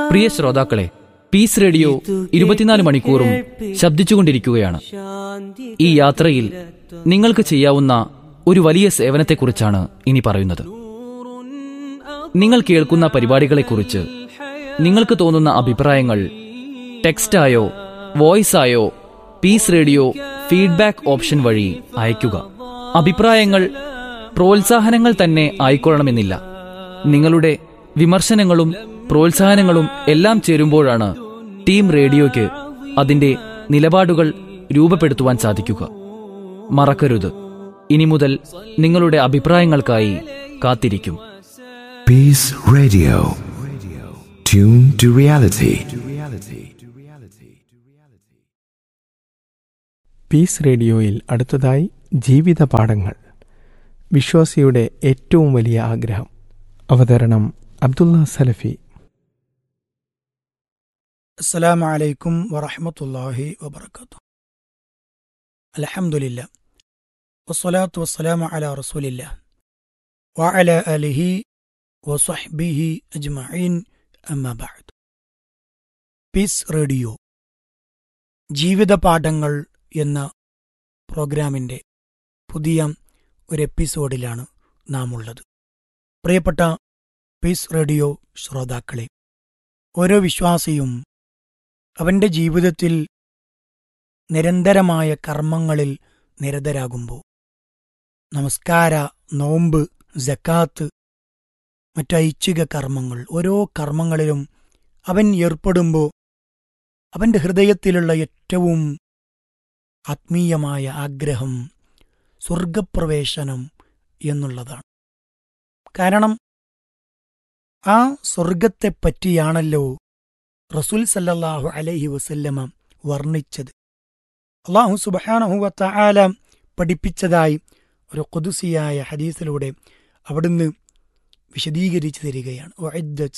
പ്രിയ ശ്രോതാക്കളെ piece radio ഇരുപത്തിനാല് മണിക്കൂറും ശബ്ദിച്ചുകൊണ്ടിരിക്കുകയാണ് ഈ യാത്രയിൽ നിങ്ങൾക്ക് ചെയ്യാവുന്ന ഒരു വലിയ സേവനത്തെക്കുറിച്ചാണ് ഇനി പറയുന്നത് നിങ്ങൾ കേൾക്കുന്ന പരിപാടികളെക്കുറിച്ച് നിങ്ങൾക്ക് തോന്നുന്ന അഭിപ്രായങ്ങൾ ടെക്സ്റ്റായോ വോയിസായോ പീസ് റേഡിയോ ഫീഡ്ബാക്ക് ഓപ്ഷൻ വഴി അയയ്ക്കുക അഭിപ്രായങ്ങൾ പ്രോത്സാഹനങ്ങൾ തന്നെ ആയിക്കൊള്ളണമെന്നില്ല നിങ്ങളുടെ വിമർശനങ്ങളും പ്രോത്സാഹനങ്ങളും എല്ലാം ചേരുമ്പോഴാണ് ടീം റേഡിയോയ്ക്ക് അതിന്റെ നിലപാടുകൾ രൂപപ്പെടുത്തുവാൻ സാധിക്കുക മറക്കരുത് ഇനി മുതൽ നിങ്ങളുടെ അഭിപ്രായങ്ങൾക്കായി കാത്തിരിക്കും Peace Radio. Tune to reality. Peace റേഡിയോയിൽ അടുത്തതായി ജീവിത പാഠങ്ങൾ വിശ്വാസിയുടെ ഏറ്റവും വലിയ ആഗ്രഹം അവതരണം അബ്ദുള്ള സലഫി السلام عليكم ورحمة الله وبركاته الحمد لله والصلاة والسلام على رسول الله وعلى آله وصحبه أجمعين أما بعد പീസ് റേഡിയോ ജീവിത പാഠങ്ങൾ എന്ന പ്രോഗ്രാമിൻ്റെ പുതിയ ഒരു എപ്പിസോഡിലാണ് നാം ഉള്ളത് പ്രിയപ്പെട്ട പീസ് റേഡിയോ ശ്രോതാക്കളെ ഓരോ വിശ്വാസിയും അവന്റെ ജീവിതത്തിൽ നിരന്തരമായ കർമ്മങ്ങളിൽ നിരതരാകുമ്പോൾ നമസ്കാര നോമ്പ് ജക്കാത്ത് മറ്റു ഐച്ഛിക കർമ്മങ്ങൾ ഓരോ കർമ്മങ്ങളിലും അവൻ ഏർപ്പെടുമ്പോൾ അവന്റെ ഹൃദയത്തിലുള്ള ഏറ്റവും ആത്മീയമായ ആഗ്രഹം സ്വർഗപ്രവേശനം എന്നുള്ളതാണ് കാരണം ആ സ്വർഗത്തെപ്പറ്റിയാണല്ലോ റസൂൽ സല്ലല്ലാഹു അലൈഹി വസല്ലമ വർണ്ണിച്ചത് അള്ളാഹു സുബഹാനഹുവത്ത ആല പഠിപ്പിച്ചതായി ഒരു കൊതുസിയായ ഹദീസിലൂടെ അവിടുന്ന് വിശദീകരിച്ചു തരികയാണ് ഉഅദ്ദത്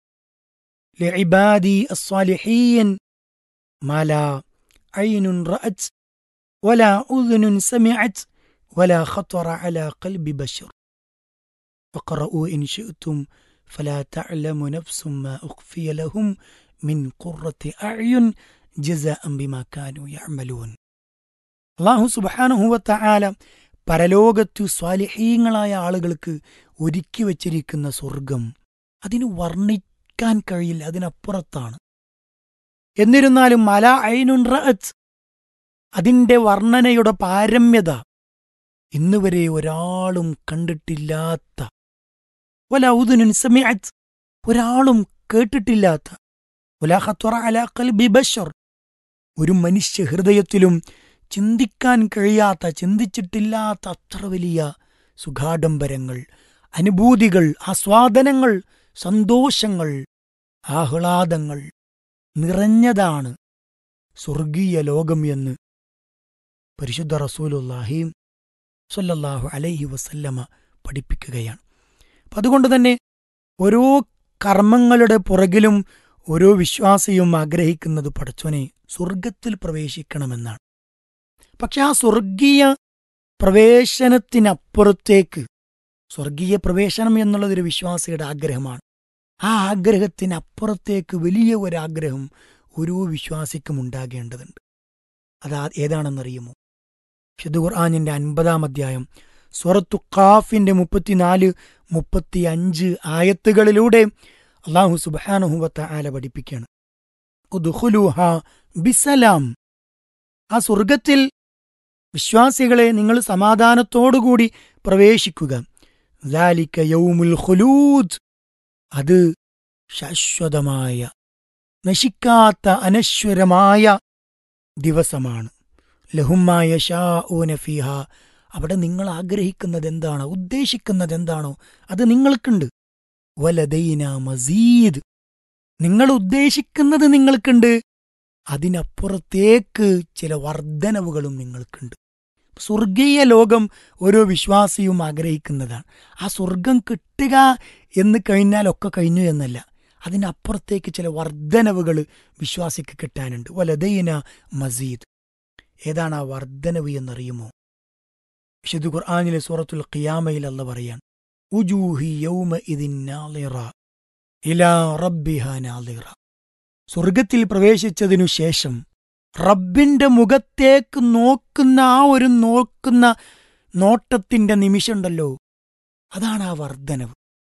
لعبادي الصالحين ما لا عين رأت ولا أذن سمعت ولا خطر على قلب بشر فقرؤوا إن شئتم فلا تعلم نفس ما أخفي لهم من قرة أعين جزاء بما كانوا يعملون അള്ളാഹു സുബാനുഹുവത്ത ആല പരലോകത്തു സ്വാലിഹീങ്ങളായ ആളുകൾക്ക് ഒരുക്കി വച്ചിരിക്കുന്ന സ്വർഗം അതിന് വർണ്ണിക്കാൻ കഴിയില്ല അതിനപ്പുറത്താണ് എന്നിരുന്നാലും മല ഐനുൻ റഅത്ത് അതിന്റെ വർണ്ണനയുടെ പാരമ്യത ഇന്നുവരെ ഒരാളും കണ്ടിട്ടില്ലാത്ത വല ഉദുനുൻ സമിഅത്ത് ഒരാളും കേട്ടിട്ടില്ലാത്ത വല ഖത്വറ അലാ ഖൽബി ബശർ ഒരു മനുഷ്യ ഹൃദയത്തിലും ചിന്തിക്കാൻ കഴിയാത്ത ചിന്തിച്ചിട്ടില്ലാത്ത അത്ര വലിയ സുഖാഡംബരങ്ങൾ അനുഭൂതികൾ ആസ്വാദനങ്ങൾ സന്തോഷങ്ങൾ ആഹ്ലാദങ്ങൾ നിറഞ്ഞതാണ് സ്വർഗീയ ലോകം എന്ന് പരിശുദ്ധ റസൂലുല്ലാഹി സല്ലല്ലാഹു അലൈഹി വസല്ലമ പഠിപ്പിക്കുകയാണ് അപ്പം അതുകൊണ്ട് തന്നെ ഓരോ കർമ്മങ്ങളുടെ പുറകിലും ഓരോ വിശ്വാസിയും ആഗ്രഹിക്കുന്നത് പടച്ചോനെ സ്വർഗത്തിൽ പ്രവേശിക്കണമെന്നാണ് പക്ഷെ ആ സ്വർഗീയ പ്രവേശനത്തിനപ്പുറത്തേക്ക് സ്വർഗീയ പ്രവേശനം എന്നുള്ളതൊരു വിശ്വാസിയുടെ ആഗ്രഹമാണ് ആ ആഗ്രഹത്തിനപ്പുറത്തേക്ക് വലിയ ഒരാഗ്രഹം ഓരോ വിശ്വാസിക്കും ഉണ്ടാകേണ്ടതുണ്ട് അത് ഏതാണെന്നറിയുമോ ഷിദ് ഖുർആാനിന്റെ അൻപതാം അധ്യായം സ്വറത്തു ഖാഫിന്റെ മുപ്പത്തിനാല് മുപ്പത്തി അഞ്ച് ആയത്തുകളിലൂടെ അള്ളാഹു സുബാനുഹുവത്ത ആല പഠിപ്പിക്കുകയാണ് ഉദ്ഖുലൂഹ ബിസലാം ആ സ്വർഗത്തിൽ വിശ്വാസികളെ നിങ്ങൾ സമാധാനത്തോടുകൂടി പ്രവേശിക്കുക ذَلِكَ യൗമുൽ ഖുലൂദ് അത് ശാശ്വതമായ നശിക്കാത്ത അനശ്വരമായ ദിവസമാണ് ലഹുമായ ഷാ ഫീഹ അവിടെ നിങ്ങൾ ആഗ്രഹിക്കുന്നത് എന്താണ് ഉദ്ദേശിക്കുന്നത് എന്താണോ അത് നിങ്ങൾക്കുണ്ട് വലദൈന മസീദ് നിങ്ങൾ ഉദ്ദേശിക്കുന്നത് നിങ്ങൾക്കുണ്ട് അതിനപ്പുറത്തേക്ക് ചില വർധനവുകളും നിങ്ങൾക്കുണ്ട് സ്വർഗീയ ലോകം ഓരോ വിശ്വാസിയും ആഗ്രഹിക്കുന്നതാണ് ആ സ്വർഗം കിട്ടുക എന്ന് കഴിഞ്ഞാൽ ഒക്കെ കഴിഞ്ഞു എന്നല്ല അതിനപ്പുറത്തേക്ക് ചില വർധനവുകൾ വിശ്വാസിക്ക് കിട്ടാനുണ്ട് വലദൈന മസീദ് ഏതാണ് ആ വർധനവ് എന്നറിയുമോ വിശുദ്ധ ഖുർആാനിലെ സൂറത്തുൽ ഖിയാമയിൽ അല്ല പറയാൻ ഉജൂഹി യൗമ ഇതിൻ നാളിറ ഇലാ റബ്ബിഹ നാദിറ സ്വർഗത്തിൽ പ്രവേശിച്ചതിനു ശേഷം റബ്ബിന്റെ മുഖത്തേക്ക് നോക്കുന്ന ആ ഒരു നോക്കുന്ന നോട്ടത്തിന്റെ നിമിഷമുണ്ടല്ലോ അതാണ് ആ വർധനവ്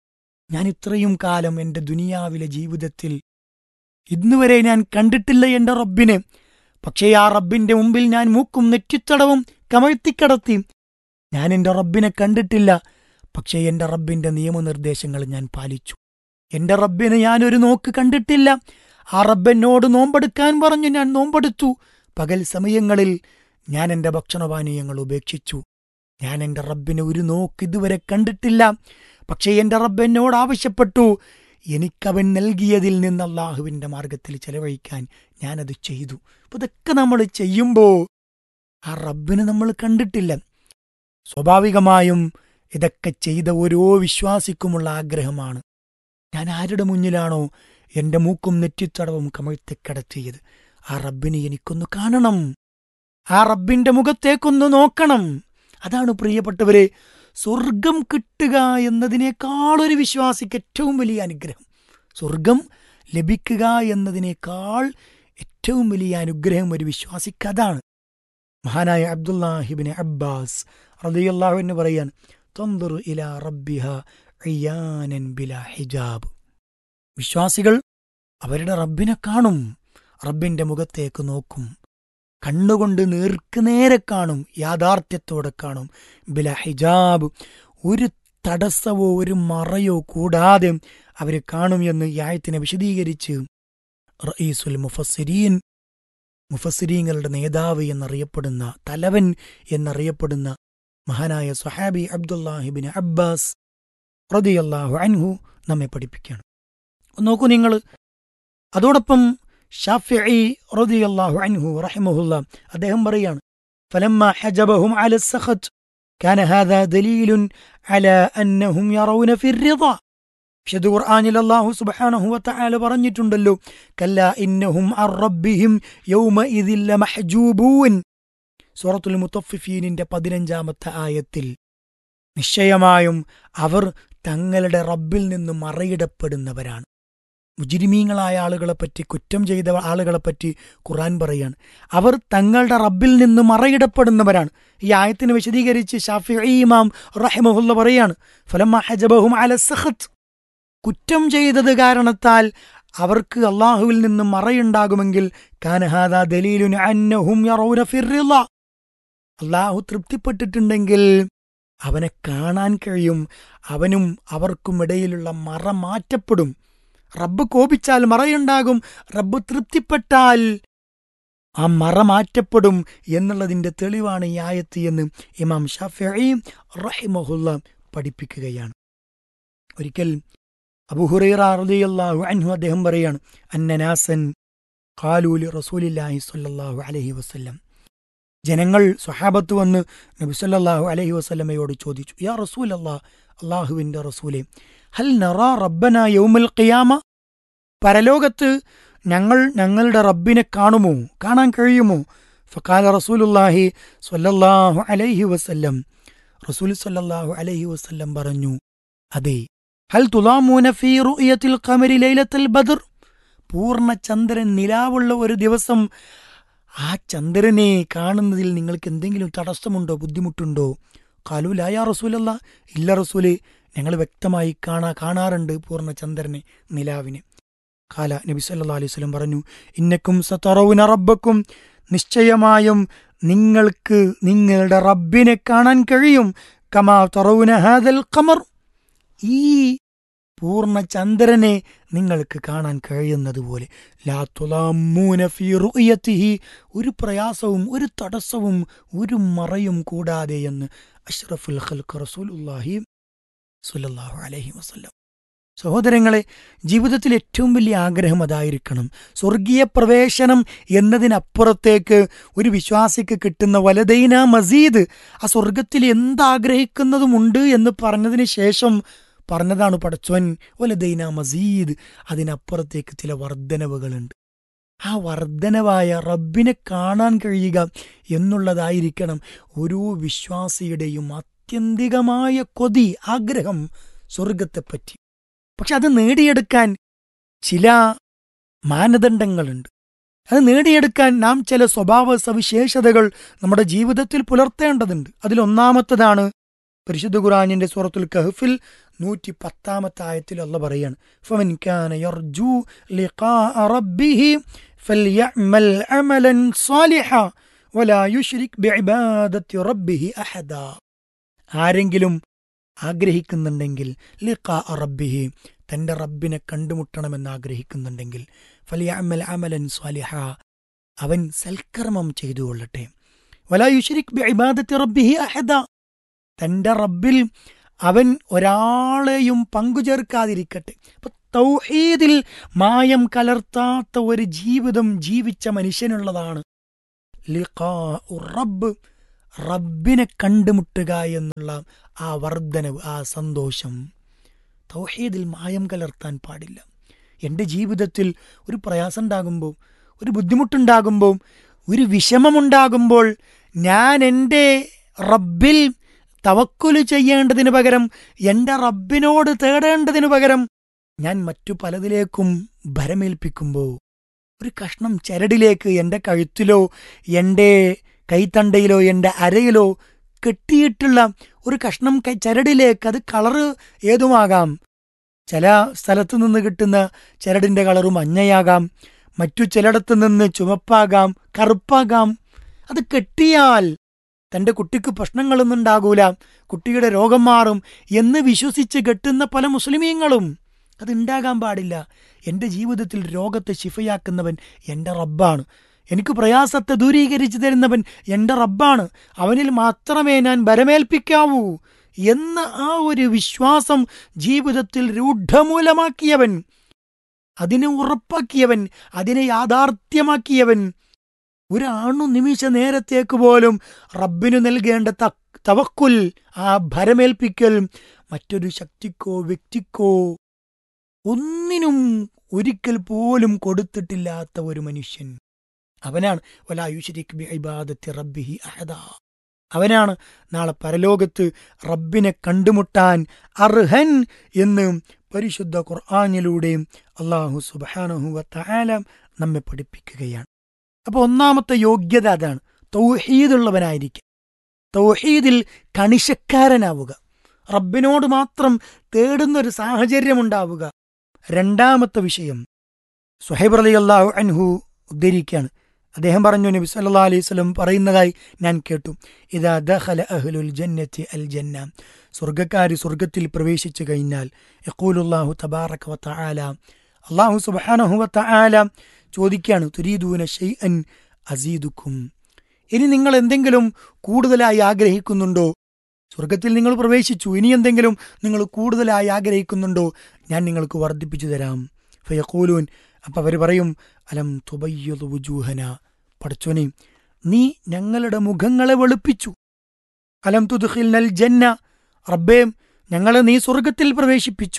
ഞാൻ ഇത്രയും കാലം എൻ്റെ ദുനിയാവിലെ ജീവിതത്തിൽ ഇന്നുവരെ ഞാൻ കണ്ടിട്ടില്ല എൻ്റെ റബ്ബിനെ പക്ഷേ ആ റബ്ബിന്റെ മുമ്പിൽ ഞാൻ മൂക്കും നെറ്റിത്തടവും കമഴ്ത്തിക്കടത്തി ഞാൻ എൻ്റെ റബ്ബിനെ കണ്ടിട്ടില്ല പക്ഷേ എൻ്റെ റബ്ബിന്റെ നിയമനിർദ്ദേശങ്ങൾ ഞാൻ പാലിച്ചു എൻ്റെ റബ്ബിനെ ഞാൻ ഒരു നോക്ക് കണ്ടിട്ടില്ല ആ റബ്ബെന്നോട് നോമ്പെടുക്കാൻ പറഞ്ഞു ഞാൻ നോമ്പെടുത്തു പകൽ സമയങ്ങളിൽ ഞാൻ എൻ്റെ ഭക്ഷണപാനീയങ്ങൾ ഉപേക്ഷിച്ചു ഞാൻ എൻ്റെ റബ്ബിനെ ഒരു നോക്ക് ഇതുവരെ കണ്ടിട്ടില്ല പക്ഷേ എൻ്റെ റബ്ബ് എന്നോട് ആവശ്യപ്പെട്ടു എനിക്കവൻ നൽകിയതിൽ നിന്ന് അള്ളാഹുവിൻ്റെ മാർഗത്തിൽ ചെലവഴിക്കാൻ ഞാനത് ചെയ്തു അപ്പൊ ഇതൊക്കെ നമ്മൾ ചെയ്യുമ്പോൾ ആ റബ്ബിനെ നമ്മൾ കണ്ടിട്ടില്ല സ്വാഭാവികമായും ഇതൊക്കെ ചെയ്ത ഓരോ വിശ്വാസിക്കുമുള്ള ആഗ്രഹമാണ് ഞാൻ ആരുടെ മുന്നിലാണോ എൻ്റെ മൂക്കും നെറ്റിത്തടവും കമഴ്ത്തിക്കടത്തിയത് ആ റബ്ബിനെ എനിക്കൊന്ന് കാണണം ആ റബ്ബിന്റെ മുഖത്തേക്കൊന്ന് നോക്കണം അതാണ് പ്രിയപ്പെട്ടവരെ സ്വർഗം കിട്ടുക എന്നതിനേക്കാൾ ഒരു വിശ്വാസിക്ക് ഏറ്റവും വലിയ അനുഗ്രഹം സ്വർഗം ലഭിക്കുക എന്നതിനേക്കാൾ ഏറ്റവും വലിയ അനുഗ്രഹം ഒരു വിശ്വാസിക്ക് അതാണ് മഹാനായ അബ്ദുല്ലാഹിബിന് അബ്ബാസ് റളിയല്ലാഹു എന്ന് പറയാൻ തന്ദുറു ഇലാ റബ്ബിഹ ഇയാനൻ ബിലാ ഹിജാബ് വിശ്വാസികൾ അവരുടെ റബ്ബിനെ കാണും റബ്ബിന്റെ മുഖത്തേക്ക് നോക്കും കണ്ണുകൊണ്ട് നേർക്കുനേരെ കാണും യാഥാർത്ഥ്യത്തോടെ കാണും ബില ഹിജാബ് ഒരു തടസ്സവോ ഒരു മറയോ കൂടാതെ അവർ കാണും എന്ന് ഈ ആയത്തിനെ വിശദീകരിച്ച് റഈസുൽ മുഫസ്സിരീൻ മുഫസ്സിരീങ്ങളുടെ നേതാവ് എന്നറിയപ്പെടുന്ന തലവൻ എന്നറിയപ്പെടുന്ന മഹാനായ സുഹാബി അബ്ദുല്ലാഹിബിൻ അബ്ബാസ് റദിയല്ലാഹു അൻഹു നമ്മെ പഠിപ്പിക്കുകയാണ് നോക്കൂ നിങ്ങൾ അതോടൊപ്പം ഷാഫിഇ റളിയല്ലാഹു അൻഹു റഹിമഹുല്ല അദ്ദേഹം പറയാണ് فلما حجبهم على السخط كان هذا دليل على أنهم يرون في الرضا വിശുദ്ധ ഖുർആനിൽ അല്ലാഹു സുബ്ഹാനഹു വതആല പറഞ്ഞിട്ടുണ്ടല്ലോ കല്ല ഇന്നഹും അർ റബ്ബിഹിം യൗമഇദിൽ ലമഹ്ജൂബൂൻ സൂറത്തുൽ മുത്തഫിഫീനിന്റെ പതിനഞ്ചാമത്തെ ആയത്തിൽ നിശ്ചയമായും അവർ തങ്ങളുടെ റബ്ബിൽ നിന്ന് മറയിടപ്പെടുന്നവരാണ് മുജിരിമീങ്ങളായ ആളുകളെപ്പറ്റി കുറ്റം ചെയ്ത ആളുകളെപ്പറ്റി ഖുർആൻ പറയാണ് അവർ തങ്ങളുടെ റബ്ബിൽ നിന്ന് മറയിടപ്പെടുന്നവരാണ് ഈ ആയത്തിന് വിശദീകരിച്ച് ഷാഫി ഇമാം റഹിമഹുല്ല പറയാണ് ഫലമ്മ ഹജബഹും അല സഖത്ത് കുറ്റം ചെയ്തത് കാരണത്താൽ അവർക്ക് അള്ളാഹുവിൽ നിന്ന് മറയുണ്ടാകുമെങ്കിൽ കാനഹാദ ദലീലുൻ അന്നഹും യറൗന ഫിർറിള അള്ളാഹു തൃപ്തിപ്പെട്ടിട്ടുണ്ടെങ്കിൽ അവനെ കാണാൻ കഴിയും അവനും അവർക്കും ഇടയിലുള്ള മറ മാറ്റപ്പെടും റബ്ബ് കോപിച്ചാൽ മറയുണ്ടാകും റബ്ബ് തൃപ്തിപ്പെട്ടാൽ ആ മറ മാറ്റപ്പെടും എന്നുള്ളതിന്റെ തെളിവാണ് ഈ ആയത്ത് എന്ന് ഇമാം ഷാഫി റഹിമഹുല്ല പഠിപ്പിക്കുകയാണ് ഒരിക്കൽ അബുഹുറൈറാഹു അൻഹു അദ്ദേഹം പറയാണ് അന്നനാസൻ ഖാലൂലി റസൂലില്ലാഹി സ്വല്ലല്ലാഹു അലൈഹി വസല്ലം ജനങ്ങൾ സ്വഹാബത്ത് വന്ന് നബി സല്ലല്ലാഹു അലൈഹി വസല്ലമയോട് ചോദിച്ചു യാ റസൂൽ അല്ലാ അള്ളാഹുവിന്റെ റസൂലെ ഹൽ നറാ റബ്ബന യൗമൽ ഖിയാമ പരലോകത്ത് ഞങ്ങൾ ഞങ്ങളുടെ റബ്ബിനെ കാണുമോ കാണാൻ കഴിയുമോ ഫക്കാല റസൂലുല്ലാഹി സ്വല്ലല്ലാഹു അലൈഹി വസല്ലം റസൂൽ സ്വല്ലല്ലാഹു അലൈഹി വസല്ലം പറഞ്ഞു അതെ ഹൽ തുലാമൂന ഫീ റുയത്തിൽ ഖമരി ലൈലത്തുൽ ബദർ പൂർണ്ണ ചന്ദ്രൻ നിലാവുള്ള ഒരു ദിവസം ആ ചന്ദ്രനെ കാണുന്നതിൽ നിങ്ങൾക്ക് എന്തെങ്കിലും തടസ്സമുണ്ടോ ബുദ്ധിമുട്ടുണ്ടോ കാലു ലായാ റസൂലല്ല ഇല്ല റസൂലെ ഞങ്ങൾ വ്യക്തമായി കാണാ കാണാറുണ്ട് പൂർണ്ണ ചന്ദ്രനെ നിലാവിനെ കാല നബി സല്ലാ അലൈഹി സ്വലം പറഞ്ഞു ഇന്നക്കും സതറവുന റബ്ബക്കും നിശ്ചയമായും നിങ്ങൾക്ക് നിങ്ങളുടെ റബ്ബിനെ കാണാൻ കഴിയും കമാ തറവുന ഹാദൽ ഖമർ ഈ പൂർണ്ണ ചന്ദ്രനെ നിങ്ങൾക്ക് കാണാൻ കഴിയുന്നത് പോലെ ലാ തുലാമൂന ഫീ റുയത്തിഹി ഒരു പ്രയാസവും ഒരു തടസ്സവും ഒരു മറയും കൂടാതെ എന്ന് അഷ്റഫുൽ ഖൽഖ് റസൂലുള്ളാഹി സ്വല്ലല്ലാഹു അലൈഹി വസല്ലം സഹോദരങ്ങളെ ജീവിതത്തിൽ ഏറ്റവും വലിയ ആഗ്രഹം അതായിരിക്കണം സ്വർഗീയ പ്രവേശനം എന്നതിനപ്പുറത്തേക്ക് ഒരു വിശ്വാസിക്ക് കിട്ടുന്ന വലതൈന മസീദ് ആ സ്വർഗത്തിൽ എന്താഗ്രഹിക്കുന്നതുമുണ്ട് എന്ന് പറഞ്ഞതിന് ശേഷം പറഞ്ഞതാണ് പടച്ചോൻ വലതൈന മസീദ് അതിനപ്പുറത്തേക്ക് ചില വർധനവുകളുണ്ട് ആ വർധനവായ റബ്ബിനെ കാണാൻ കഴിയുക എന്നുള്ളതായിരിക്കണം ഓരോ വിശ്വാസിയുടെയും ആത്യന്തികമായ കൊതി ആഗ്രഹം സ്വർഗത്തെപ്പറ്റി പക്ഷെ അത് നേടിയെടുക്കാൻ ചില മാനദണ്ഡങ്ങളുണ്ട് അത് നേടിയെടുക്കാൻ നാം ചില സ്വഭാവ സവിശേഷതകൾ നമ്മുടെ ജീവിതത്തിൽ പുലർത്തേണ്ടതുണ്ട് അതിലൊന്നാമത്തതാണ് പരിശുദ്ധ ഖുറാനിന്റെ സൂറത്തുൽ കഹഫിൽ നൂറ്റി പത്താമത്തെ ആയത്തിൽ അല്ല പറയാണ് ഫമൻ കാന യർജു ലിഖാഅ റബ്ബിഹി ഫൽയഅമൽ അമലൻ സാലിഹ വലാ യുശ്രിക് ബിഇബാദത്തി റബ്ബിഹി അഹദ ആരെങ്കിലും ആഗ്രഹിക്കുന്നുണ്ടെങ്കിൽ ലിഖാ റബ്ബിഹി തന്റെ റബ്ബിനെ കണ്ടുമുട്ടണമെന്ന് ആഗ്രഹിക്കുന്നുണ്ടെങ്കിൽ ഫലിയഅമൽ അമലൻ സ്വാലിഹ അവൻ സൽക്കർമ്മം ചെയ്തു കൊള്ളട്ടെ വലാ യുശ്രിക് ബിഇബാദത്തി റബ്ബിഹി അഹദ തന്റെ റബ്ബിൽ അവൻ ഒരാളെയും പങ്കുചേർക്കാതിരിക്കട്ടെ അപ്പൊ തൗഹീദിൽ മായം കലർത്താത്ത ഒരു ജീവിതം ജീവിച്ച മനുഷ്യനുള്ളതാണ് ലിഖാഉ റബ്ബ് റബ്ബിനെ കണ്ടുമുട്ടുക എന്നുള്ള ആ വർധനവ് ആ സന്തോഷം തൗഹീദിൽ മായം കലർത്താൻ പാടില്ല എൻ്റെ ജീവിതത്തിൽ ഒരു പ്രയാസം ഉണ്ടാകുമ്പോൾ ഒരു ബുദ്ധിമുട്ടുണ്ടാകുമ്പോൾ ഒരു വിഷമമുണ്ടാകുമ്പോൾ ഞാൻ എൻ്റെ റബ്ബിൽ തവക്കുല് ചെയ്യേണ്ടതിനു പകരം എൻ്റെ റബ്ബിനോട് തേടേണ്ടതിനു പകരം ഞാൻ മറ്റു പലതിലേക്കും ഭരമേൽപ്പിക്കുമ്പോൾ ഒരു കഷ്ണം ചരടിലേക്ക് എൻ്റെ കഴുത്തിലോ എൻ്റെ കൈത്തണ്ടയിലോ എൻ്റെ അരയിലോ കെട്ടിയിട്ടുള്ള ഒരു കഷ്ണം കൈ ചരടിലേക്ക് അത് കളറ് ഏതുമാകാം ചില സ്ഥലത്തു നിന്ന് കിട്ടുന്ന ചരടിൻ്റെ കളറ് മഞ്ഞയാകാം മറ്റു ചിലയിടത്ത് നിന്ന് ചുമപ്പാകാം കറുപ്പാകാം അത് കെട്ടിയാൽ തന്റെ കുട്ടിക്ക് പ്രശ്നങ്ങളൊന്നും ഉണ്ടാകൂല കുട്ടിയുടെ രോഗം മാറും എന്ന് വിശ്വസിച്ച് കെട്ടുന്ന പല മുസ്ലിമീങ്ങളും അത് ഉണ്ടാകാൻ പാടില്ല എൻ്റെ ജീവിതത്തിൽ രോഗത്തെ ശിഫയാക്കുന്നവൻ എൻ്റെ റബ്ബാണ് എനിക്ക് പ്രയാസത്തെ ദൂരീകരിച്ചു തരുന്നവൻ എൻ്റെ റബ്ബാണ് അവനിൽ മാത്രമേ ഞാൻ ബരമേൽപ്പിക്കാവൂ എന്ന ആ ഒരു വിശ്വാസം ജീവിതത്തിൽ രൂഢമൂലമാക്കിയവൻ അതിനെ ഉറപ്പാക്കിയവൻ അതിനെ യാഥാർത്ഥ്യമാക്കിയവൻ ഒരാണു നിമിഷ നേരത്തേക്ക് പോലും റബ്ബിനു നൽകേണ്ട ത- തവക്കുൽ ആ ഭരമേൽപ്പിക്കൽ മറ്റൊരു ശക്തിക്കോ വ്യക്തിക്കോ ഒന്നിനും ഒരിക്കൽ പോലും കൊടുത്തിട്ടില്ലാത്ത ഒരു മനുഷ്യൻ അവനാണ് വലായുഷരിക് ബി ഇബാദത്തി റബ്ബിഹി അഹദ അവനാണ് നാളെ പരലോകത്ത് റബ്ബിനെ കണ്ടുമുട്ടാൻ അർഹൻ എന്ന് പരിശുദ്ധ ഖുർആാനിലൂടെയും അള്ളാഹു സുബാനഹു വത്താല നമ്മെ പഠിപ്പിക്കുകയാണ് അപ്പോൾ ഒന്നാമത്തെ യോഗ്യത അതാണ് തൗഹീദുള്ളവനായിരിക്കുക തൗഹീദിൽ കണിശക്കാരനാവുക റബ്ബിനോട് മാത്രം തേടുന്ന ഒരു സാഹചര്യം ഉണ്ടാവുക രണ്ടാമത്തെ വിഷയം സുഹൈബ് അലി അള്ളാഹു അൻഹു ഉദ്ധരിക്കുകയാണ് അദ്ദേഹം പറഞ്ഞു നബി സല്ലാ അലൈഹി സ്വലം പറയുന്നതായി ഞാൻ കേട്ടു ഇതാ ദഖല അഹ്ലുൽ ജന്നത്തി അൽ ജന്ന സ്വർഗക്കാരി സ്വർഗത്തിൽ പ്രവേശിച്ചു കഴിഞ്ഞാൽ യഖൂലുല്ലാഹു തബാറക വ തആല അള്ളാഹു സുബ്ഹാനഹു വ തആല ചോദിക്കുകയാണ് തുരീദൂന ഷൈഅൻ അസീദുക്കും ഇനി നിങ്ങൾ എന്തെങ്കിലും കൂടുതലായി ആഗ്രഹിക്കുന്നുണ്ടോ സ്വർഗത്തിൽ നിങ്ങൾ പ്രവേശിച്ചു ഇനി എന്തെങ്കിലും നിങ്ങൾ കൂടുതലായി ആഗ്രഹിക്കുന്നുണ്ടോ ഞാൻ നിങ്ങൾക്ക് വർദ്ധിപ്പിച്ചു തരാം ഫയഖൂലൂൻ അപ്പം അവർ പറയും അലം തുബയ്യതു വുജൂഹന പഠിച്ചോനെ നീ ഞങ്ങളുടെ മുഖങ്ങളെ വെളുപ്പിച്ചു അലം തുദ്ഖിൽ നൽ ജന്ന റബ്ബേ ഞങ്ങളെ നീ സ്വർഗത്തിൽ പ്രവേശിപ്പിച്ചു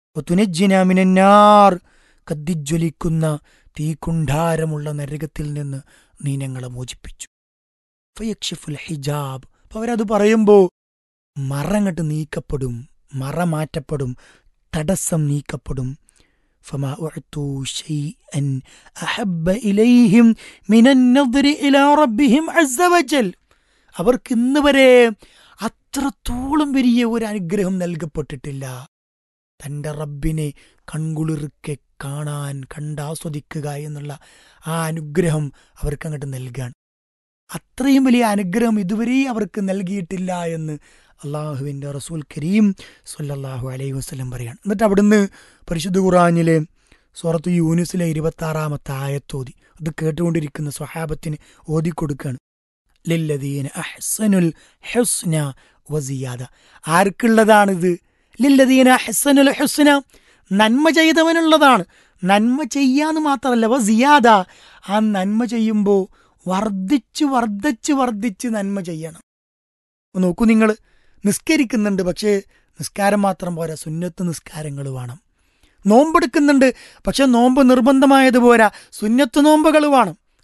തുനജ്ജിനാമിനാർ കത്തിജ്വലിക്കുന്ന തീക്കുണ്ഠാരമുള്ള നരകത്തിൽ നിന്ന് നീ ഞങ്ങളെ മോചിപ്പിച്ചു ഫയക്ഷിഫുൽ ഹിജാബ് അപ്പൊ അവരത് പറയുമ്പോ മറങ്ങട്ട് നീക്കപ്പെടും മറ മാറ്റപ്പെടും തടസ്സം നീക്കപ്പെടും فما أعطوا شيئا أحب إليهم من النظر إلى ربهم عز وجل അവർക്ക് ഇന്ന് വരെ അത്രത്തോളം വലിയ ഒരു അനുഗ്രഹം നൽകപ്പെട്ടിട്ടില്ല തൻ്റെ റബ്ബിനെ കൺകുളിർക്കെ കാണാൻ കണ്ടാസ്വദിക്കുക എന്നുള്ള ആ അനുഗ്രഹം അവർക്ക് അങ്ങോട്ട് നൽകാൻ അത്രയും വലിയ അനുഗ്രഹം ഇതുവരെ അവർക്ക് നൽകിയിട്ടില്ല എന്ന് അള്ളാഹുവിൻ്റെ റസൂൽ കരീം സല്ലല്ലാഹു അലൈഹി വസ്ലം പറയാണ് എന്നിട്ട് അവിടുന്ന് പരിശുദ്ധ ഖുറാനിലെ സൂറത്ത് യൂനിസിലെ ഇരുപത്തി ആറാമത്തെ ആയത്തോതി അത് കേട്ടുകൊണ്ടിരിക്കുന്ന സ്വഹാബത്തിന് ഓതിക്കൊടുക്കുകയാണ് ലില്ലദീന അഹ്സനുൽ ഹുസ്ന വസിയാദ ആർക്കുള്ളതാണിത് ലില്ലദീന അഹ്സനുൽ ഹുസ്ന നന്മ ചെയ്തവനുള്ളതാണ് നന്മ ചെയ്യാന്ന് മാത്രമല്ല വസിയാദ ആ നന്മ ചെയ്യുമ്പോൾ വർദ്ധിച്ച് വർദ്ധിച്ച് വർദ്ധിച്ച് നന്മ ചെയ്യണം ഒന്ന് നോക്കൂ നിങ്ങൾ നിസ്കരിക്കുന്നുണ്ട് പക്ഷേ നിസ്കാരം മാത്രം പോരാ സുന്നത്ത് നിസ്കാരങ്ങൾ വേണം നോമ്പെടുക്കുന്നുണ്ട് പക്ഷെ നോമ്പ് നിർബന്ധമായത് പോരാ സുന്നത്ത് നോമ്പുകൾ വേണം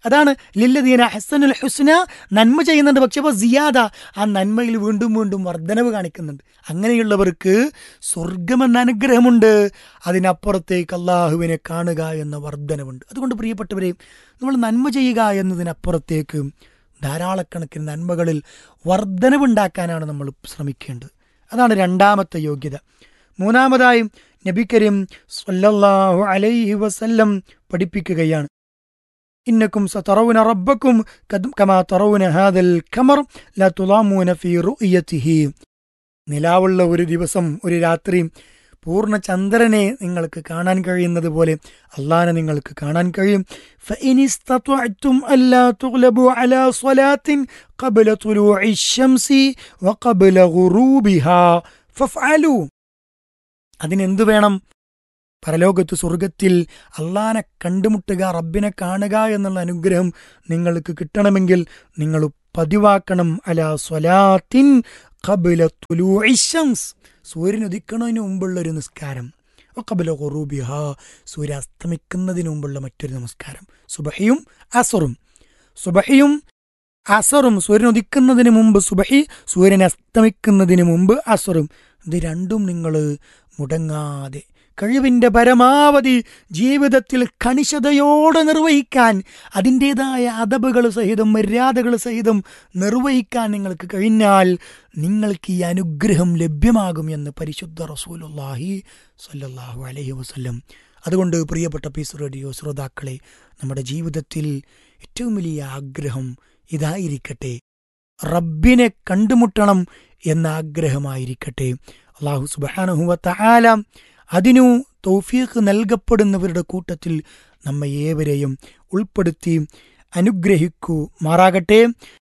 അതാണ് ലില്ലദീന ഹസനുൽ ഹുസ്ന നന്മ ചെയ്യുന്നുണ്ട് പക്ഷെ അപ്പോൾ സിയാദ ആ നന്മയിൽ വീണ്ടും വീണ്ടും വർധനവ് കാണിക്കുന്നുണ്ട് അങ്ങനെയുള്ളവർക്ക് സ്വർഗമെന്ന അനുഗ്രഹമുണ്ട് അതിനപ്പുറത്തേക്ക് അള്ളാഹുവിനെ കാണുക എന്ന വർധനവുണ്ട് അതുകൊണ്ട് പ്രിയപ്പെട്ടവരെ നമ്മൾ നന്മ ചെയ്യുക എന്നതിനപ്പുറത്തേക്ക് ധാരാളക്കണക്കിന് നന്മകളിൽ വർധനവുണ്ടാക്കാനാണ് നമ്മൾ ശ്രമിക്കേണ്ടത് അതാണ് രണ്ടാമത്തെ യോഗ്യത മൂന്നാമതായി നബി കരീം സല്ലല്ലാഹു അലൈഹി വസല്ലം പഠിപ്പിക്കുകയാണ് ഇന്നക്കും സതറവുന റബ്ബക്കും കദ്- കമാ തറവുന ഹാദൽ ഖമർ ലാ തുളാമൂന ഫീ റുഅയതിഹി നിലാവുള്ള ഒരു ദിവസം ഒരു രാത്രി പൂർണ്ണ ചന്ദ്രനെ നിങ്ങൾക്ക് കാണാൻ കഴിയുന്നത് പോലെ അള്ളാനെ നിങ്ങൾക്ക് കാണാൻ കഴിയും فإن استطعتم ألا تغلبوا على صلاة قبل طلوع الشمس وقبل غروبها فافعلوا അതിനെന്ത് വേണം പരലോകത്ത് സ്വർഗത്തിൽ അള്ളാനെ കണ്ടുമുട്ടുക റബ്ബിനെ കാണുക എന്നുള്ള അനുഗ്രഹം നിങ്ങൾക്ക് കിട്ടണമെങ്കിൽ നിങ്ങൾ പതിവാക്കണം അല സ്വലാത്തിൻ ഖബല തുലൂഇ ശംസ് സൂര്യൻ ഉദിക്കണതിന് മുമ്പുള്ള ഒരു നിസ്കാരം കബല ഖുറൂബിഹ സൂര്യ അസ്തമിക്കുന്നതിന് മുമ്പുള്ള മറ്റൊരു നമസ്കാരം സുബഹിയും അസറും സുബഹിയും അസറും സൂര്യൻ ഉദിക്കുന്നതിന് മുമ്പ് സുബഹി സൂര്യൻ അസ്തമിക്കുന്നതിന് മുമ്പ് അസറും ഇത് രണ്ടും നിങ്ങൾ മുടങ്ങാതെ കഴിവിൻ്റെ പരമാവധി ജീവിതത്തിൽ കണിശതയോടെ നിർവഹിക്കാൻ അതിൻ്റെതായ അതബുകൾ സഹിതം മര്യാദകൾ സഹിതം നിർവഹിക്കാൻ നിങ്ങൾക്ക് കഴിഞ്ഞാൽ നിങ്ങൾക്ക് ഈ അനുഗ്രഹം ലഭ്യമാകും എന്ന് പരിശുദ്ധ റസൂലുള്ളാഹി സ്വല്ലല്ലാഹു അലൈഹി വസല്ലം അതുകൊണ്ട് പ്രിയപ്പെട്ട പീസ് റേഡിയോ ശ്രോതാക്കളെ നമ്മുടെ ജീവിതത്തിൽ ഏറ്റവും വലിയ ആഗ്രഹം ഇതായിരിക്കട്ടെ റബ്ബിനെ കണ്ടുമുട്ടണം എന്ന ആഗ്രഹമായിരിക്കട്ടെ അള്ളാഹു സുബാനഹുവത്ത ആല അതിനു തൗഫീഖ് നൽകപ്പെടുന്നവരുടെ കൂട്ടത്തിൽ നമ്മെ ഏവരെയും ഉൾപ്പെടുത്തി അനുഗ്രഹിക്കൂ മാറാകട്ടെ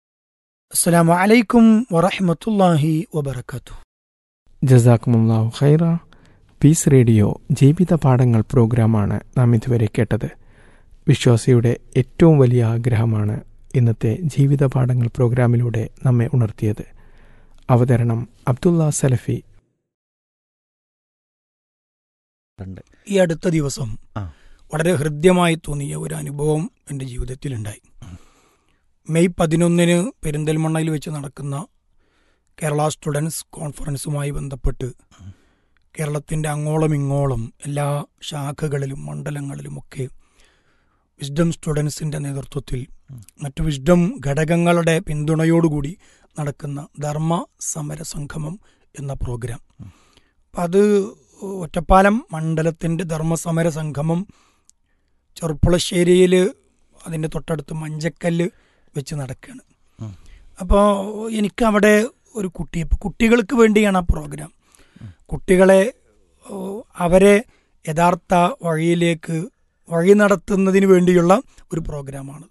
അസ്സലാമു അലൈക്കും വറഹ്മത്തുള്ളാഹി വബറകാതുഹു ജസാക്കുമുല്ലാഹു ഖൈറ പീസ് റേഡിയോ ജീവിത പാഠങ്ങൾ പ്രോഗ്രാമാണ് നാം ഇതുവരെ കേട്ടത് വിശ്വാസിയുടെ ഏറ്റവും വലിയ ആഗ്രഹമാണ് ഇന്നത്തെ ജീവിത പാഠങ്ങൾ പ്രോഗ്രാമിലൂടെ നമ്മെ ഉണർത്തിയത് അവതരണം അബ്ദുള്ള സലഫി ഉണ്ട് ഈ അടുത്ത ദിവസം ആ. വളരെ ഹൃദ്യമായി തോന്നിയ ഒരു അനുഭവം എൻ്റെ ജീവിതത്തിലുണ്ടായി മെയ് പതിനൊന്നിന് പെരിന്തൽമണ്ണയിൽ വെച്ച് നടക്കുന്ന കേരള സ്റ്റുഡൻസ് കോൺഫറൻസുമായി ബന്ധപ്പെട്ട് കേരളത്തിൻ്റെ അങ്ങോളം ഇങ്ങോളം എല്ലാ ശാഖകളിലും മണ്ഡലങ്ങളിലുമൊക്കെ വിസ്ഡം സ്റ്റുഡൻസിൻ്റെ നേതൃത്വത്തിൽ മറ്റു വിസ്ഡം ഘടകങ്ങളുടെ പിന്തുണയോടുകൂടി നടക്കുന്ന ധർമ്മ സമര സംഗമം എന്ന പ്രോഗ്രാം അപ്പം അത് ഒറ്റപ്പാലം മണ്ഡലത്തിൻ്റെ ധർമ്മസമര സംഗമം ചെറുപ്പുളശ്ശേരിയിൽ അതിൻ്റെ തൊട്ടടുത്ത് മഞ്ചക്കല്ല് വെച്ച് നടക്കുകയാണ് ഉം. അപ്പോൾ എനിക്കവിടെ ഒരു കുട്ടി ഇപ്പൊ കുട്ടികൾക്ക് വേണ്ടിയാണ് ആ പ്രോഗ്രാം കുട്ടികളെ ഓ, അവരെ യഥാർത്ഥ വഴിയിലേക്ക് വഴി നടത്തുന്നതിന് വേണ്ടിയുള്ള ഒരു പ്രോഗ്രാമാണ്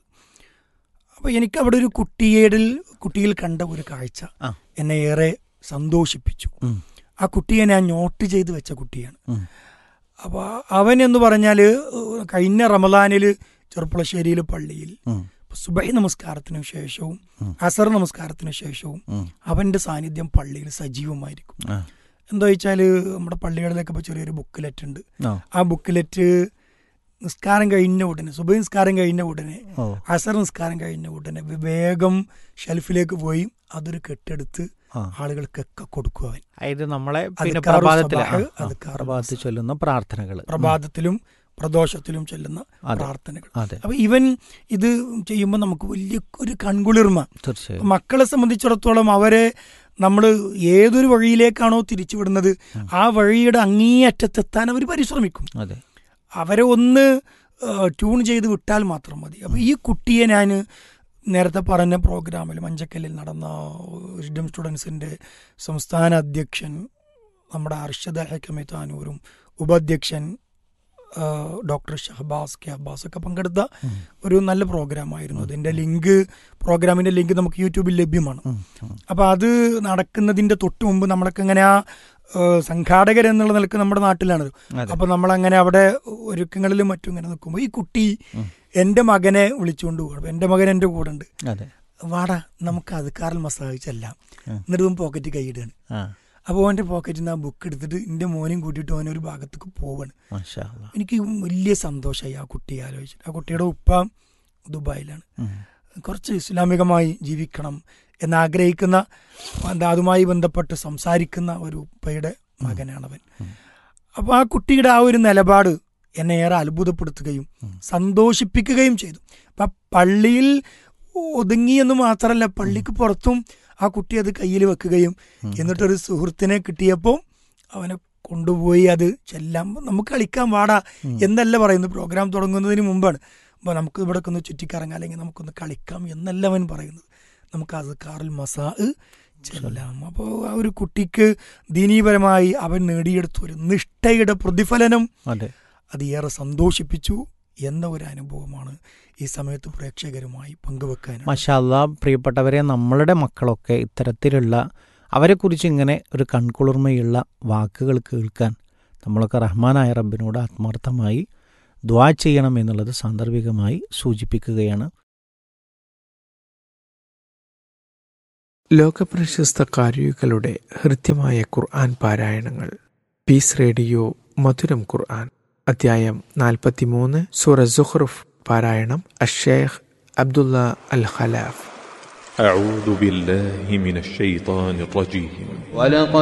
അപ്പോൾ എനിക്ക് അവിടെ ഒരു കുട്ടിയുടെ കുട്ടിയിൽ കണ്ട ഒരു കാഴ്ച ആ. എന്നെ ഏറെ സന്തോഷിപ്പിച്ചു ഉം. ആ കുട്ടിയെ ഞാൻ നോട്ട് ചെയ്ത് വെച്ച കുട്ടിയാണ് ഉം. അപ്പോൾ അവൻ എന്ന് പറഞ്ഞാൽ കഴിഞ്ഞ റമദാനിൽ ചെറുപ്പുളശ്ശേരിയിൽ പള്ളിയിൽ ഉം. സുബൈ നമസ്കാരത്തിന് ശേഷവും ഉം. അസർ നമസ്കാരത്തിന് ശേഷവും ഉം. അവന്റെ സാന്നിധ്യം പള്ളിയിൽ സജീവമായിരിക്കും ആ. എന്താ വെച്ചാൽ നമ്മുടെ പള്ളികളിലൊക്കെ ഇപ്പോൾ ചെറിയൊരു ബുക്കിലെറ്റ് ഉണ്ട് ആ. ആ ബുക്കിലെറ്റ് നിസ്കാരം കഴിഞ്ഞ ഉടനെ സുബൈ നിസ്കാരം കഴിഞ്ഞ ഉടനെ ഓ അസർ നിസ്കാരം കഴിഞ്ഞ ഉടനെ വേഗം ഷെൽഫിലേക്ക് പോയി അതൊരു കെട്ടെടുത്ത് ആ. ആളുകൾക്കൊക്കെ കൊടുക്കും അവൻ ഇത് നമ്മളെ പിന്നെ അദ്കാറു പ്രഭാതത്തിൽ സബാഹ്, അദ്കാറു പ്രഭാതത്തിൽ മസ. ചൊല്ലുന്ന പ്രാർത്ഥനകൾ പ്രഭാതത്തിലും പ്രദോഷത്തിലും ചെല്ലുന്ന അതെ. പ്രാർത്ഥനകൾ അതെ അപ്പൊ ഇവൻ ഇത് ചെയ്യുമ്പോൾ നമുക്ക് വലിയ ഒരു കൺകുളിർമ തീർച്ചയായും മക്കളെ സംബന്ധിച്ചിടത്തോളം അവരെ നമ്മൾ ഏതൊരു വഴിയിലേക്കാണോ തിരിച്ചുവിടുന്നത് ആ വഴിയുടെ അങ്ങേയറ്റത്തെത്താൻ അവർ പരിശ്രമിക്കും അതെ അവരെ ഒന്ന് ഏഹ്, ട്യൂൺ ചെയ്ത് വിട്ടാൽ മാത്രം മതി അപ്പോൾ ഈ കുട്ടിയെ ഞാൻ നേരത്തെ പറഞ്ഞ പ്രോഗ്രാമിൽ മഞ്ചക്കല്ലിൽ നടന്ന വിസ്ഡം സ്റ്റുഡൻസിൻ്റെ സംസ്ഥാന അധ്യക്ഷൻ നമ്മുടെ അർഷദ് ഹക്കമി താനൂരും ഉപാധ്യക്ഷൻ ഏഹ്, ഡോക്ടർ ഷഹബാസ് കെ അബ്ബാസ് ഒക്കെ പങ്കെടുത്ത ഒരു നല്ല പ്രോഗ്രാമായിരുന്നു അതിൻ്റെ ലിങ്ക് പ്രോഗ്രാമിൻ്റെ ലിങ്ക് നമുക്ക് യൂട്യൂബിൽ ലഭ്യമാണ് ഉം. ഉം. അപ്പോൾ അത് നടക്കുന്നതിൻ്റെ തൊട്ട് മുമ്പ് നമ്മളൊക്കെ ഇങ്ങനെ ആ ഏഹ്, സംഘാടകർ എന്നുള്ള നിലക്ക് നമ്മുടെ നാട്ടിലാണ് അതെ അപ്പൊ നമ്മളങ്ങനെ അവിടെ ഒരുക്കങ്ങളിലും മറ്റും ഇങ്ങനെ നിൽക്കുമ്പോൾ ഈ കുട്ടി എൻ്റെ മകനെ വിളിച്ചുകൊണ്ട് പോകും അപ്പൊ എൻ്റെ മകൻ എൻ്റെ കൂടെ ഉണ്ട് അതെ വാടാ നമുക്ക് അതുക്കാറിൽ മസാജ് ചെല്ലാം ഉം. എന്നിട്ട് ഇവൻ പോക്കറ്റ് കൈയിടുകയാണ് ആ അപ്പോൾ അവൻ്റെ പോക്കറ്റിൽ നിന്ന് ആ ബുക്ക് എടുത്തിട്ട് എൻ്റെ മോനെയും കൂട്ടിയിട്ട് അവൻ ഒരു ഭാഗത്തേക്ക് പോവാണ് മാഷാ അല്ലാ. എനിക്ക് വലിയ സന്തോഷമായി ആ കുട്ടിയെ ആലോചിച്ചിട്ട് ആ കുട്ടിയുടെ ഉപ്പ ദുബായിലാണ് ഉം. കുറച്ച് ഇസ്ലാമികമായി ജീവിക്കണം എന്നാഗ്രഹിക്കുന്ന എന്താ അതുമായി ബന്ധപ്പെട്ട് സംസാരിക്കുന്ന ഒരു ഉപ്പയുടെ മകനാണവൻ ഉം. അപ്പോൾ ആ കുട്ടിയുടെ ആ ഒരു നിലപാട് എന്നെ ഏറെ അത്ഭുതപ്പെടുത്തുകയും ഉം. സന്തോഷിപ്പിക്കുകയും ചെയ്തു അപ്പം പള്ളിയിൽ ഒതുങ്ങിയെന്ന് മാത്രമല്ല പള്ളിക്ക് പുറത്തും ആ കുട്ടി അത് കയ്യിൽ വെക്കുകയും ഉം. എന്നിട്ടൊരു സുഹൃത്തിനെ കിട്ടിയപ്പോൾ അവനെ കൊണ്ടുപോയി അത് ചെല്ലാൻ നമുക്ക് കളിക്കാൻ വാടാ ഉം. എന്നല്ല പറയുന്നത് പ്രോഗ്രാം തുടങ്ങുന്നതിന് മുമ്പാണ് അപ്പോൾ നമുക്ക് ഇവിടെ ഒന്ന് ചുറ്റിക്കറങ്ങാം അല്ലെങ്കിൽ നമുക്കൊന്ന് കളിക്കാം എന്നല്ല അവൻ പറയുന്നത് നമുക്ക് അത് കാറിൽ മസാ ചെല്ലാം അപ്പോൾ ആ ഒരു കുട്ടിക്ക് ദീനീപരമായി അവൻ നേടിയെടുത്ത ഒരു നിഷ്ഠയുടെ പ്രതിഫലനം അതെ അത് ഏറെ സന്തോഷിപ്പിച്ചു എന്ന ഒരു അനുഭവമാണ് ഈ സമയത്ത് പ്രേക്ഷകരുമായി പങ്കുവെക്കാൻ മഷാല്ല പ്രിയപ്പെട്ടവരെ നമ്മളുടെ മക്കളൊക്കെ ഇത്തരത്തിലുള്ള അവരെക്കുറിച്ച് ഇങ്ങനെ ഒരു കൺകുളിർമയുള്ള വാക്കുകൾ കേൾക്കാൻ നമ്മളൊക്കെ റഹ്മാനായ റബ്ബിനോട് ആത്മാർത്ഥമായി ദ്വാ ചെയ്യണം എന്നുള്ളത് സാന്ദർഭികമായി സൂചിപ്പിക്കുകയാണ് ലോകപ്രശസ്ത കാരികളുടെ ഹൃദ്യമായ ഖുർആൻ പാരായണങ്ങൾ പീസ് റേഡിയോ മധുരം ഖുർആൻ അധ്യായം നാൽപ്പത്തിമൂന്ന് സൂറ സുഹ്റുഫ് പാരായണം അഷേഖ് അബ്ദുള്ള അൽ ഖലാഫ് أعوذ بالله من الشيطان الرجيم ولقد